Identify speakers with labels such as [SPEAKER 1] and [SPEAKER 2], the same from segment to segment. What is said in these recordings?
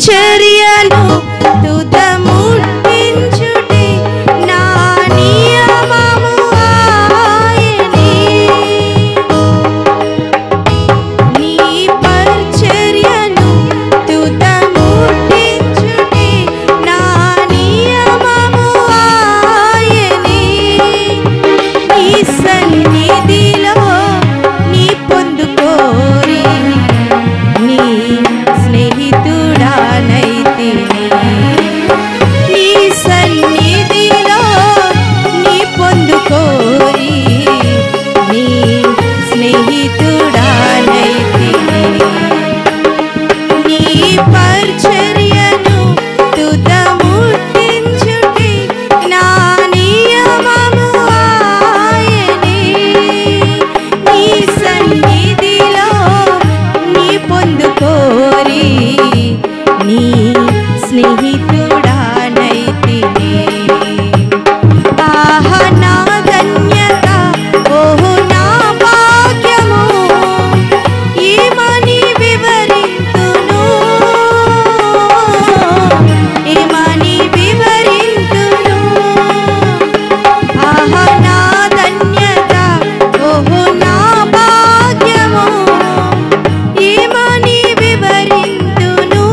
[SPEAKER 1] పరిచర్యను తుదముట్టించుటే నా నియమము ఆయనే నీ పరిచర్యను తుదముట్టించుటే నా నియమము ఆయనే నీ సన్నిధిలో నీ పొందుకోరి నీ స్నేహితుడానైతిని నీ సన్నిధిలో నీ పొందుకోరి నీ స్నేహితుడానైతిని నీ పరిచర్యను తుదముట్టించుటే నా నియమము ఆయనే నీ సన్నిధిలో నీ పొందుకోరి నీ స్నేహితుడానైతిని ఆహ నా ధన్యత ఓహో నా భాగ్యము ఏమని వివరింతును ఏమని వివరింతును ఆహ నా ధన్యత ఓహో నా భాగ్యము ఏమని వివరింతును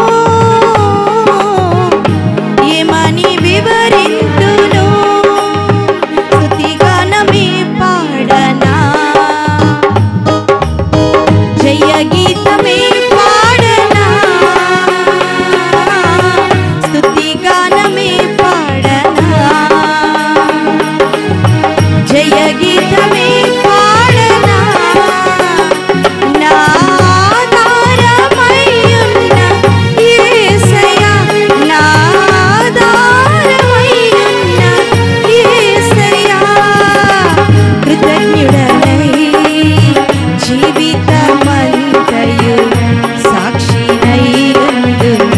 [SPEAKER 1] ఏమని వివరింతును స్తుతిగానమే పాడనా జయ గీతమే పాడనా స్తుతిగానమే పాడనా జయ గీతమే పాడనా నా ఆధారమయ్యున్న యేసయ్యా నా ఆధారమయ్యున్న యేసయ్యా కృతజ్ఞుడనై జీవితమంతయు సాక్షినై ఉందును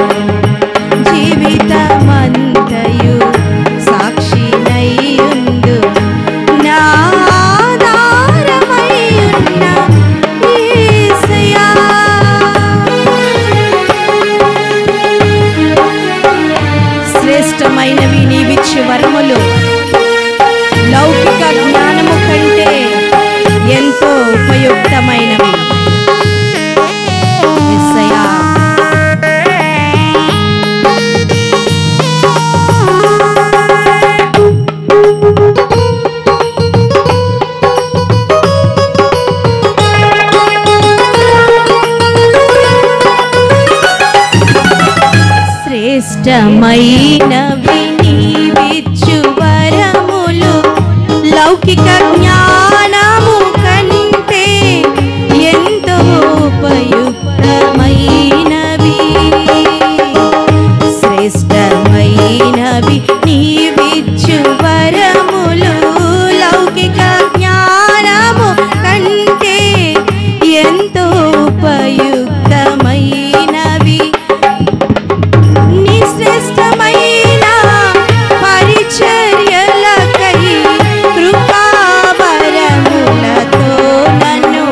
[SPEAKER 1] జీవితమంతయు సాక్షినై ఉందు నా ఆధారమై ఉన్న యేసయ్యా శ్రేష్టమైనవి నీవిచ్చు వరములు లౌకిక జ్ఞానము కంటే ఎంతో ఉపయుక్తమైనవి యేసయ్యా శ్రేష్టమైనవి నీవిచ్చు వరములు లౌకిక జ్ఞానము కంటే ఎంతో ఉపయుక్తమైనవి శ్రేష్టమైనవి నీవిచ్చు వరములు లౌకిక జ్ఞానము కంటే ఎంతో ఉపయుక్తమైనవి నీ శ్రేష్టమైన పరిచర్యలకై కృపావరములతో నన్ను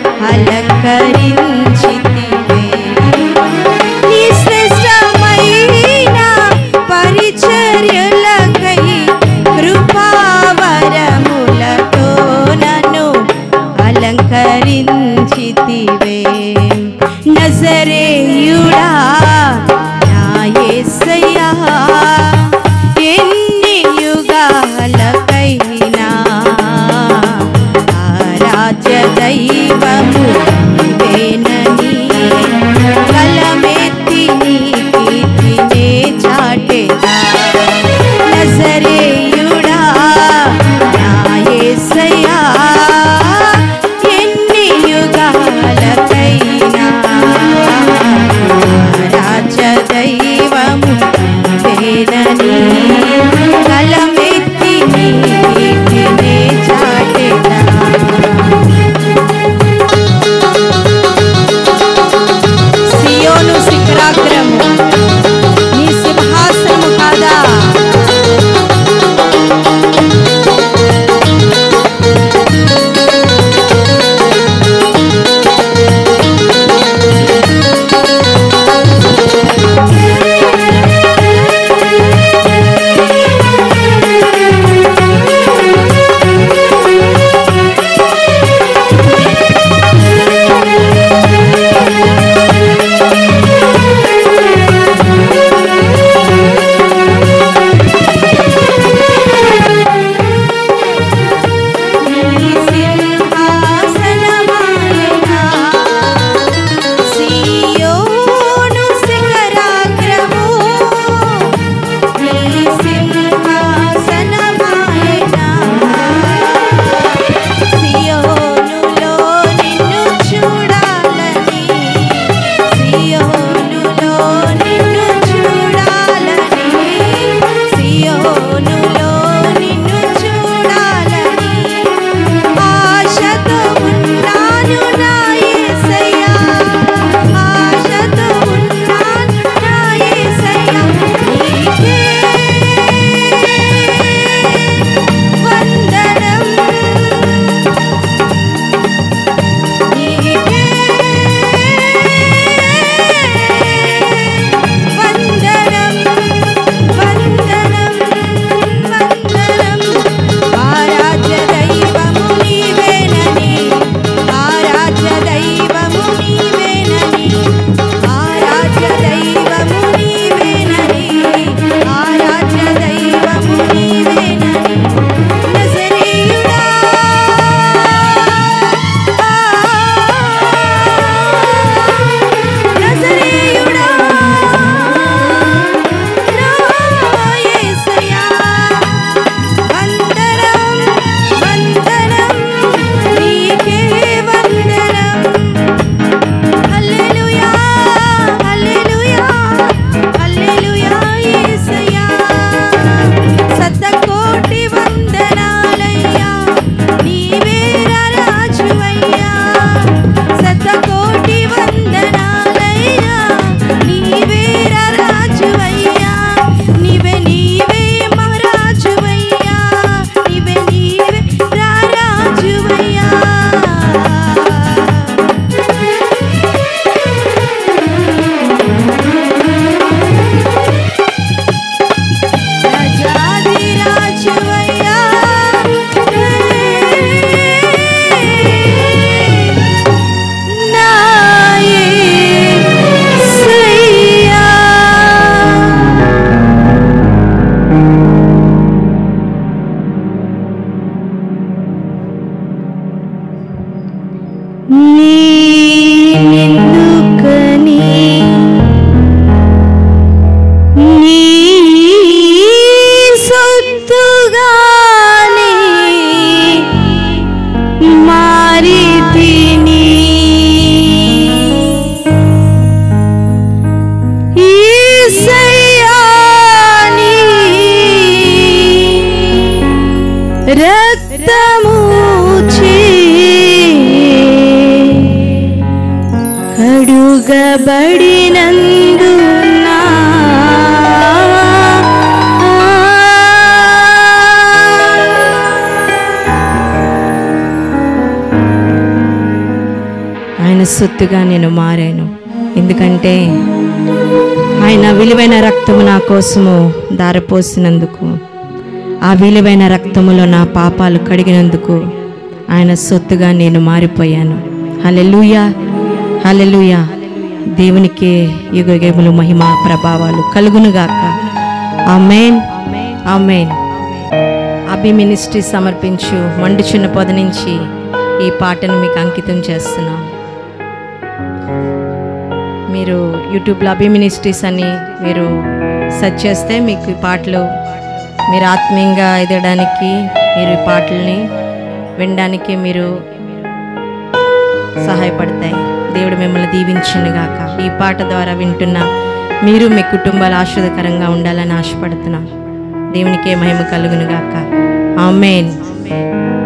[SPEAKER 1] అలంకరించితివే నీ శ్రేష్టమైన పరిచర్యలకై కృపావరములతో నన్ను అలంకరించితివే నజరేయుడా నా యేసయ్యా ఎన్ని యుగాలకైనా ఆరాధ్య దైవము నీవేనని కలమెత్తి నీ కీర్తినే చాటెదా నజరేయుడా నా యేసయ్యా ఎన్ని యుగాలకైనా నిలబడినందునా ఆయన సొత్తుగా నేను మారాను ఎందుకంటే ఆయన విలువైన రక్తము నా కోసము దారపోసినందుకు ఆ విలువైన రక్తములో నా పాపాలు కడిగినందుకు ఆయన సొత్తుగా నేను మారిపోయాను హలెలుయా హలెలుయా దేవునికే యుగయుగములు మహిమ ప్రభావాలు కలుగునుగాక ఆమెన్ ఆమెన్ అభి మినిస్ట్రీ సమర్పించు మండు చిన్న పొద నుంచి ఈ పాటను మీకు అంకితం చేస్తున్నాం మీరు యూట్యూబ్లో అభి మినిస్ట్రీస్ అని మీరు సెర్చ్ చేస్తే మీకు ఈ పాటలు మీరు ఆత్మీయంగా ఎదగడానికి మీరు ఈ పాటల్ని వినడానికి మీరు సహాయపడతాయి దేవుడు మిమ్మల్ని దీవించునుగాక ఈ పాట ద్వారా వింటున్న మీరు మీ కుటుంబాలు ఆశ్రదకరంగా ఉండాలని ఆశపడుతున్నాం దేవునికే మహిమ కలుగునుగాక ఆమెన్